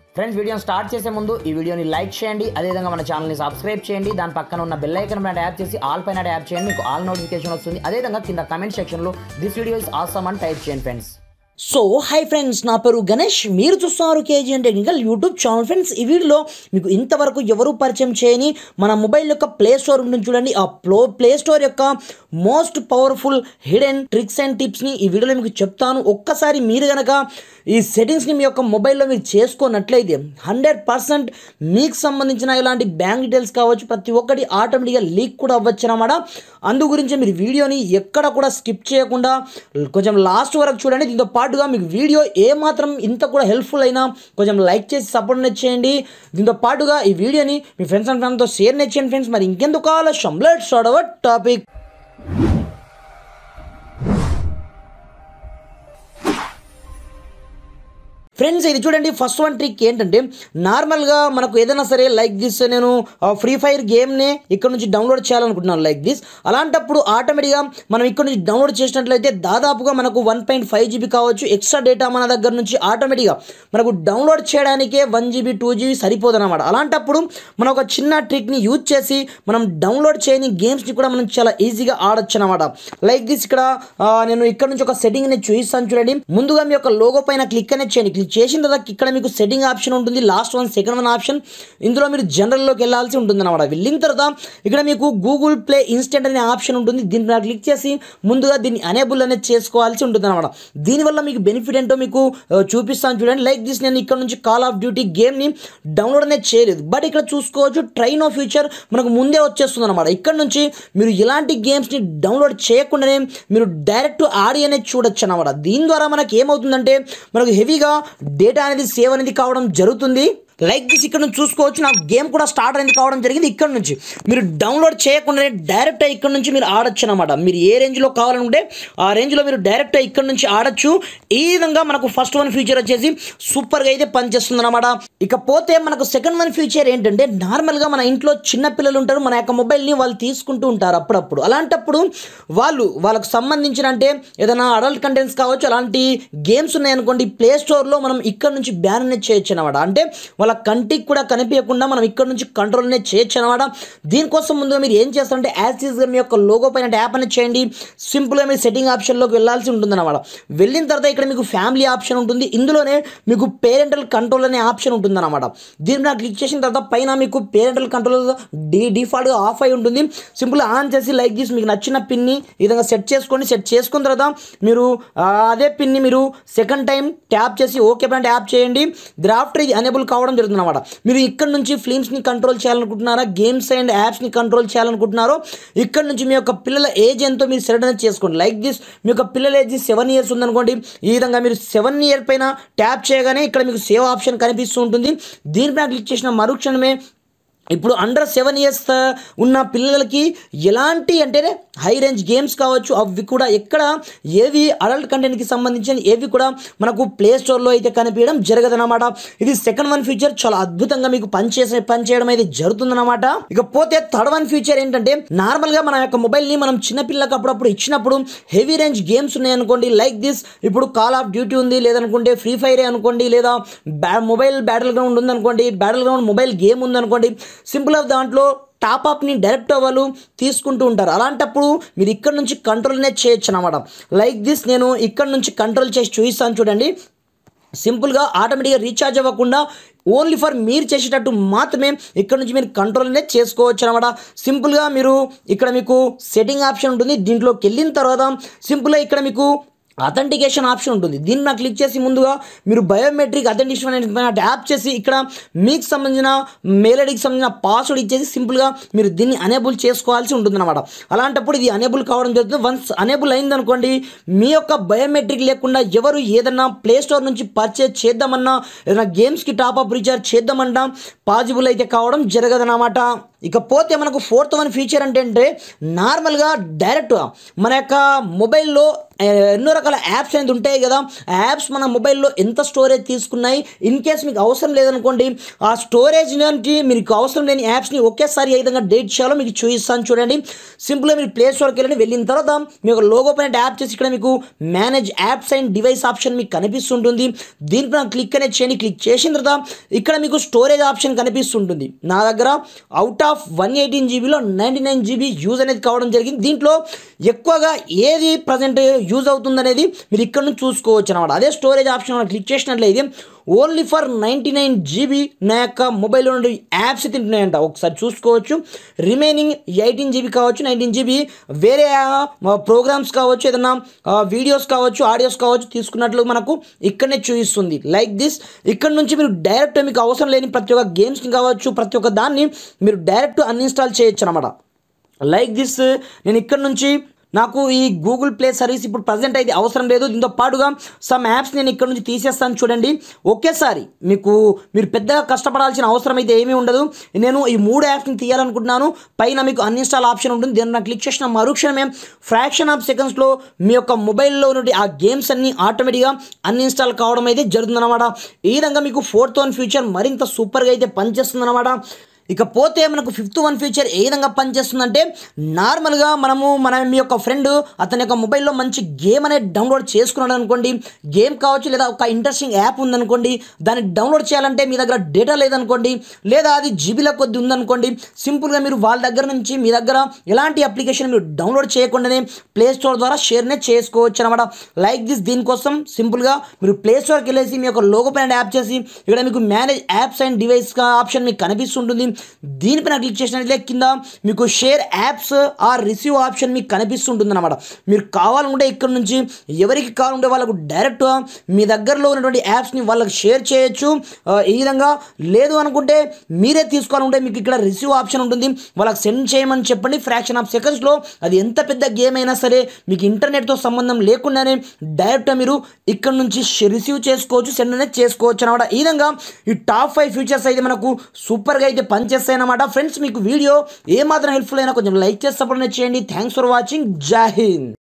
friends వీడియోని start చేసే ముందు ఈ వీడియోని లైక్ చేయండి అదేవిధంగా మన ఛానల్ని సబ్స్క్రైబ్ చేయండి దాని పక్కన ఉన్న బెల్ ఐకన్ పైన ట్యాప్ చేసి ఆల్ పైన ట్యాప్ చేయండి మీకు ఆల్ నోటిఫికేషన్ వస్తుంది అదేవిధంగా కింద కమెంట్ సెక్షన్లో దిస్ వీడియో ఇస్ ఆసమ్ అని టైప్ చేయండి ఫ్రెండ్స్ సో హై ఫ్రెండ్స్ నా పేరు గణేష్ మీరు చూస్తున్నారు KG and technical YouTube channel friends ఈ వీడియోలో మీకు ఇంతవరకు ఎవరు పరిచయం చేయని మన మొబైల్ యొక్క ప్లే స్టోర్ ఉంటుంది చూడండి ఆ ప్లో ప్లే స్టోర్ యొక్క most powerful hidden tricks and టిప్స్ని ఈ వీడియోలో మీకు చెప్తాను ఒక్కసారి మీరు కనుక ఈ సెట్టింగ్స్ని మీ యొక్క మొబైల్లో మీరు చేసుకున్నట్లయితే హండ్రెడ్ పర్సెంట్ మీకు సంబంధించిన ఇలాంటి బ్యాంక్ డీటెయిల్స్ కావచ్చు ప్రతి ఒక్కటి ఆటోమేటిక్గా లీక్ కూడా అవ్వచ్చు అనమాట అందు గురించి మీరు వీడియోని ఎక్కడ కూడా స్కిప్ చేయకుండా కొంచెం లాస్ట్ వరకు చూడండి దీంతో పాటుగా మీకు వీడియో ఏమాత్రం ఇంత కూడా హెల్ప్ఫుల్ అయినా కొంచెం లైక్ చేసి సపోర్ట్ చేయండి దీంతో పాటుగా ఈ వీడియోని మీ ఫ్రెండ్స్ అండ్ ఫ్యామిలీతో షేర్ చేయండి ఫ్రెండ్స్ మరి ఇంకెందుకు ఆలస్యం let's start our topic friends ఇది చూడండి ఫస్ట్ వన్ ట్రిక్ ఏంటంటే నార్మల్గా మనకు ఏదైనా సరే లైక్ దిస్ నేను ఫ్రీ ఫైర్ గేమ్నే ఇక్కడ నుంచి డౌన్లోడ్ చేయాలనుకుంటున్నాను లైక్ దిస్ అలాంటప్పుడు ఆటోమేటిక్గా మనం ఇక్కడ నుంచి డౌన్లోడ్ చేసినట్లయితే దాదాపుగా మనకు వన్ పాయింట్ ఫైవ్ జీబీ కావచ్చు ఎక్స్ట్రా డేటా మన దగ్గర నుంచి ఆటోమేటిక్గా మనకు డౌన్లోడ్ చేయడానికే వన్ జీబీ టూ జీబీ సరిపోదన్నమాట అలాంటప్పుడు మనం ఒక చిన్న ట్రిక్ని యూజ్ చేసి మనం డౌన్లోడ్ చేయని గేమ్స్ని కూడా మనం చాలా ఈజీగా ఆడొచ్చు అనమాట లైక్ దిస్ ఇక్కడ ఆ, నేను ఇక్కడ నుంచి ఒక సెట్టింగ్ని చూపిస్తాను చూడండి ముందుగా మీ యొక్క లోగో పైన క్లిక్ అనేది చేయండి క్లిక్ చేసిన తర్వాత ఇక్కడ మీకు సెట్టింగ్ ఆప్షన్ ఉంటుంది last one second one option ఇందులో మీరు జనరల్లోకి వెళ్ళాల్సి ఉంటుంది అనమాట వెళ్ళిన తర్వాత ఇక్కడ మీకు గూగుల్ ప్లే ఇన్స్టెంట్ అనే ఆప్షన్ ఉంటుంది దీని మీద క్లిక్ చేసి ముందుగా దీన్ని అనేబుల్ అనేది చేసుకోవాల్సి ఉంటుంది అనమాట దీనివల్ల మీకు బెనిఫిట్ ఏంటో మీకు ఆ, చూపిస్తాను చూడండి లైక్ దిస్ నేను ఇక్కడ నుంచి కాల్ ఆఫ్ డ్యూటీ గేమ్ని డౌన్లోడ్ అనేది చేయలేదు బట్ ఇక్కడ చూసుకోవచ్చు ట్రైన్ ఆఫ్ ఫ్యూచర్ మనకు ముందే వచ్చేస్తుంది అనమాట ఇక్కడ నుంచి మీరు ఎలాంటి గేమ్స్ని డౌన్లోడ్ చేయకుండానే మీరు డైరెక్ట్ ఆడి అనేది చూడొచ్చు అనమాట దీని ద్వారా మనకి ఏమవుతుందంటే మనకు హెవీగా డేటా అనేది సేవ్ అనేది కావడం జరుగుతుంది లైక్ దిస్ ఇక్కడ నుంచి చూసుకోవచ్చు నాకు గేమ్ కూడా స్టార్ట్ అనేది కావడం జరిగింది ఇక్కడ నుంచి మీరు డౌన్లోడ్ చేయకుండానే డైరెక్ట్ ఇక్కడ నుంచి మీరు ఆడొచ్చు అనమాట మీరు ఏ రేంజ్లో కావాలనుకుంటే ఆ రేంజ్లో మీరు డైరెక్ట్ ఇక్కడ నుంచి ఆడొచ్చు ఈ విధంగా మనకు ఫస్ట్ వన్ ఫీచర్ వచ్చేసి సూపర్గా అయితే పనిచేస్తుంది అనమాట ఇకపోతే మనకు సెకండ్ వన్ ఫీచర్ ఏంటంటే నార్మల్గా మన ఇంట్లో చిన్న పిల్లలు ఉంటారు మన యొక్క మొబైల్ని వాళ్ళు తీసుకుంటూ ఉంటారు అప్పుడప్పుడు అలాంటప్పుడు వాళ్ళు వాళ్ళకు సంబంధించిన అంటే ఏదైనా అడల్ట్ కంటెంట్స్ కావచ్చు అలాంటి గేమ్స్ ఉన్నాయనుకోండి ప్లే స్టోర్లో మనం ఇక్కడ నుంచి బ్యాన్ అనేది చేయొచ్చు అనమాట అంటే వాళ్ళ కంటికి కూడా కనిపించకుండా మనం ఇక్కడ నుంచి కంట్రోల్ అనేది చేయొచ్చు అనమాట దీనికోసం ముందుగా మీరు ఏం చేస్తారంటే యాజ్ ఈజ్గా మీ యొక్క లోగో పైన ట్యాప్ అనేది చేయండి సింపుల్గా మీరు సెట్టింగ్ ఆప్షన్లోకి వెళ్ళాల్సి ఉంటుంది అనమాట వెళ్ళిన తర్వాత ఇక్కడ మీకు ఫ్యామిలీ ఆప్షన్ ఉంటుంది ఇందులోనే మీకు పేరెంటల్ కంట్రోల్ అనే ఆప్షన్ ఉంటుంది అనమాట దీని మీద క్లిక్ చేసిన తర్వాత పైన మీకు పేరెంటల్ కంట్రోల్ డి డిఫాల్ట్గా ఆఫ్ అయి ఉంటుంది సింపుల్ ఆన్ చేసి లైక్ చేసి మీకు నచ్చిన పిన్ని ఈ విధంగా సెట్ చేసుకోండి సెట్ చేసుకున్న తర్వాత మీరు ఆ, అదే పిన్ని మీరు సెకండ్ టైం ట్యాప్ చేసి ఓకే పైన ట్యాప్ చేయండి ద్రాఫ్టర్ ఇది అనేబుల్ కావడం జరుగుతుంది అనమాట మీరు ఇక్కడ నుంచి ఫిల్మ్స్ని కంట్రోల్ చేయాలనుకుంటున్నారా గేమ్స్ అండ్ యాప్స్ని కంట్రోల్ చేయాలనుకుంటున్నారో ఇక్కడ నుంచి మీ యొక్క పిల్లల ఏజ్ ఎంతో మీరు సెలెక్ట్ అనేది చేసుకోండి లైక్ దిస్ మీ యొక్క పిల్లల ఏజ్ సెవెన్ ఇయర్స్ ఉందనుకోండి ఈ విధంగా మీరు సెవెన్ ఇయర్ పైన ట్యాప్ చేయగానే ఇక్కడ మీకు సేవ్ ఆప్షన్ కనిపిస్తూ ఉంటుంది దీనిపైన క్లిక్ చేసిన మరుక్షణమే ఇప్పుడు అండర్ సెవెన్ ఇయర్స్ ఉన్న పిల్లలకి ఎలాంటి అంటే హై రేంజ్ గేమ్స్ కావచ్చు అవి కూడా ఎక్కడ ఏవి అడల్ట్ కంటెంట్కి సంబంధించిన ఏవి కూడా మనకు ప్లే స్టోర్లో అయితే కనిపించడం జరగదన్నమాట ఇది సెకండ్ వన్ ఫీచర్ చాలా అద్భుతంగా మీకు పనిచేసే పనిచేయడం అయితే జరుగుతుందన్నమాట ఇకపోతే థర్డ్ వన్ ఫీచర్ ఏంటంటే నార్మల్గా మన యొక్క మొబైల్ని మనం చిన్నపిల్లలకు అప్పుడప్పుడు ఇచ్చినప్పుడు హెవీ రేంజ్ గేమ్స్ ఉన్నాయనుకోండి లైక్ దిస్ ఇప్పుడు కాల్ ఆఫ్ డ్యూటీ ఉంది లేదనుకుంటే ఫ్రీ ఫైర్ అనుకోండి లేదా బ్యా మొబైల్ బ్యాటిల్ గ్రౌండ్ ఉందనుకోండి బ్యాటిల్ గ్రౌండ్ మొబైల్ గేమ్ ఉందనుకోండి సింపుల్గా దాంట్లో టాప్ అప్ని డైరెక్ట్ వాళ్ళు తీసుకుంటూ ఉంటారు అలాంటప్పుడు మీరు ఇక్కడ నుంచి కంట్రోల్ అనేది చేయొచ్చు అనమాట లైక్ దిస్ నేను ఇక్కడ నుంచి కంట్రోల్ చేసి చూపిస్తాను చూడండి సింపుల్గా ఆటోమేటిక్గా రీఛార్జ్ అవ్వకుండా ఓన్లీ ఫర్ మీరు చేసేటట్టు మాత్రమే ఇక్కడ నుంచి మీరు కంట్రోల్ అనేది చేసుకోవచ్చు అనమాట సింపుల్గా మీరు ఇక్కడ మీకు సెట్టింగ్ ఆప్షన్ ఉంటుంది దీంట్లోకి వెళ్ళిన తర్వాత సింపుల్గా ఇక్కడ మీకు అథెంటికేషన్ ఆప్షన్ ఉంటుంది దీన్ని నాకు క్లిక్ చేసి ముందుగా మీరు బయోమెట్రిక్ అథెంటికేషన్ అనే ట్యాప్ చేసి ఇక్కడ మీకు సంబంధించిన మెయిల్ ఐడికి సంబంధించిన పాస్వర్డ్ ఇచ్చేసి సింపుల్గా మీరు దీన్ని అనేబుల్ చేసుకోవాల్సి ఉంటుంది అనమాట అలాంటప్పుడు ఇది అనేబుల్ కావడం జరుగుతుంది వన్స్ అనేబుల్ అయిందనుకోండి మీ యొక్క బయోమెట్రిక్ లేకుండా ఎవరు ఏదన్నా ప్లే స్టోర్ నుంచి పర్చేజ్ చేద్దామన్నా ఏదైనా గేమ్స్కి టాప్అప్ రీఛార్జ్ చేద్దామన్నా పాజిబుల్ అయితే కావడం జరగదన్నమాట ఇకపోతే మనకు ఫోర్త్ వన్ ఫీచర్ అంటే అంటే నార్మల్గా డైరెక్ట్గా మన యొక్క మొబైల్లో ఎన్నో రకాల యాప్స్ అనేది ఉంటాయి కదా ఆ యాప్స్ మన మొబైల్లో ఎంత స్టోరేజ్ తీసుకున్నాయి ఇన్ కేస్ మీకు అవసరం లేదనుకోండి ఆ స్టోరేజ్ నుండి మీకు అవసరం లేని యాప్స్ని ఒకేసారి ఏ విధంగా డేట్ చేయాలో మీకు చూపిస్తాను చూడండి సింపుల్గా మీరు ప్లే స్టోర్కి వెళ్ళండి వెళ్ళిన తర్వాత మీకు లోగో పైన ట్యాప్ చేసి ఇక్కడ మీకు manage apps and device option మీకు కనిపిస్తుంటుంది దీనిపైన క్లిక్ అనేది చేయండి క్లిక్ చేసిన తర్వాత ఇక్కడ మీకు స్టోరేజ్ ఆప్షన్ కనిపిస్తుంటుంది నా దగ్గర అవుట్ ఆఫ్ వన్ ఎయిటీన్ జీబీలో నైంటీ నైన్ జీబీ యూజ్ అనేది కావడం జరిగింది దీంట్లో ఎక్కువగా ఏది ప్రజెంట్ యూజ్ అవుతుంది అనేది మీరు ఇక్కడ నుంచి చూసుకోవచ్చు అనమాట అదే స్టోరేజ్ ఆప్షన్ మనం క్లిక్ చేసినట్లయితే only for ninety nine GB నా యొక్క మొబైల్లో నుండి యాప్స్ తింటున్నాయంట ఒకసారి చూసుకోవచ్చు రిమైనింగ్ ఎయిటీన్ జీబీ కావచ్చు నైన్టీన్ జీబీ వేరే ప్రోగ్రామ్స్ కావచ్చు ఏదన్నా వీడియోస్ కావచ్చు ఆడియోస్ కావచ్చు తీసుకున్నట్లు మనకు ఇక్కడనే చూపిస్తుంది లైక్ దిస్ ఇక్కడ నుంచి మీరు డైరెక్ట్ మీకు అవసరం లేని ప్రతి ఒక్క గేమ్స్ని కావచ్చు ప్రతి ఒక్క దాన్ని మీరు డైరెక్ట్ అన్ఇన్స్టాల్ చేయొచ్చు అనమాట లైక్ దిస్ నేను ఇక్కడ నుంచి నాకు ఈ గూగుల్ ప్లే సర్వీస్ ఇప్పుడు ప్రజెంట్ అయితే అవసరం లేదు దీంతో పాటుగా సమ్ యాప్స్ నేను ఇక్కడ నుంచి తీసేస్తాను చూడండి ఒకేసారి మీకు మీరు పెద్దగా కష్టపడాల్సిన అవసరం అయితే ఏమీ ఉండదు నేను ఈ మూడు యాప్స్ని తీయాలనుకుంటున్నాను పైన మీకు అన్ఇన్స్టాల్ ఆప్షన్ ఉంటుంది దీన్ని నాకు క్లిక్ చేసిన మరుక్షణమే ఫ్రాక్షన్ ఆఫ్ సెకండ్స్లో మీ యొక్క మొబైల్లో నుండి ఆ గేమ్స్ అన్ని ఆటోమేటిక్గా అన్ఇన్స్టాల్ కావడం అయితే జరుగుతుందన్నమాట ఈ విధంగా మీకు ఫోర్త్ వన్ ఫ్యూచర్ మరింత సూపర్గా అయితే పనిచేస్తుందన్నమాట ఇకపోతే మనకు ఫిఫ్త్ వన్ ఫీచర్ ఏ విధంగా పనిచేస్తుందంటే నార్మల్గా మనము మన మీ యొక్క ఫ్రెండ్ అతని యొక్క మొబైల్లో మంచి గేమ్ అనేది డౌన్లోడ్ చేసుకున్నాడు అనుకోండి గేమ్ కావచ్చు లేదా ఒక ఇంట్రెస్టింగ్ యాప్ ఉందనుకోండి దాన్ని డౌన్లోడ్ చేయాలంటే మీ దగ్గర డేటా లేదనుకోండి లేదా అది జీబీల కొద్ది ఉందనుకోండి సింపుల్గా మీరు వాళ్ళ దగ్గర నుంచి మీ దగ్గర ఎలాంటి అప్లికేషన్ మీరు డౌన్లోడ్ చేయకుండానే ప్లే స్టోర్ ద్వారా షేర్నే చేసుకోవచ్చు అనమాట లైక్ దిస్ దీనికోసం సింపుల్గా మీరు ప్లే స్టోర్కి వెళ్ళేసి మీ యొక్క లోగో పైన యాప్ చేసి ఇక్కడ మీకు manage apps and device option మీకు కనిపిస్తుంటుంది దీనిపైన క్లిక్ చేసినట్లయితే కింద మీకు share apps or receive option మీకు కనిపిస్తుంటుంది అనమాట మీరు కావాలనుకుంటే ఇక్కడ నుంచి ఎవరికి కావాలంటే వాళ్ళకు డైరెక్ట్గా మీ దగ్గరలో ఉన్నటువంటి యాప్స్ని వాళ్ళకి షేర్ చేయొచ్చు ఆ, ఈ విధంగా లేదు అనుకుంటే మీరే తీసుకోవాలనుకుంటే మీకు ఇక్కడ రిసీవ్ ఆప్షన్ ఉంటుంది వాళ్ళకి సెండ్ చేయమని చెప్పండి ఫ్రాక్షన్ ఆఫ్ సెకండ్స్లో అది ఎంత పెద్ద గేమ్ అయినా సరే మీకు ఇంటర్నెట్తో సంబంధం లేకుండానే డైరెక్ట్గా మీరు ఇక్కడ నుంచి రిసీవ్ చేసుకోవచ్చు సెండ్ అనేది చేసుకోవచ్చు అనమాట ఈ విధంగా ఈ టాప్ ఫైవ్ ఫీచర్స్ అయితే మనకు సూపర్గా అయితే పనిచేస్తాయి అనమాట ఫ్రెండ్స్ మీకు వీడియో ఏమాత్రం హెల్ప్ఫుల్ అయినా కొంచెం లైక్ చేసి సపోర్ట్ చేయండి థ్యాంక్స్ ఫర్ వాచింగ్ జై హింద్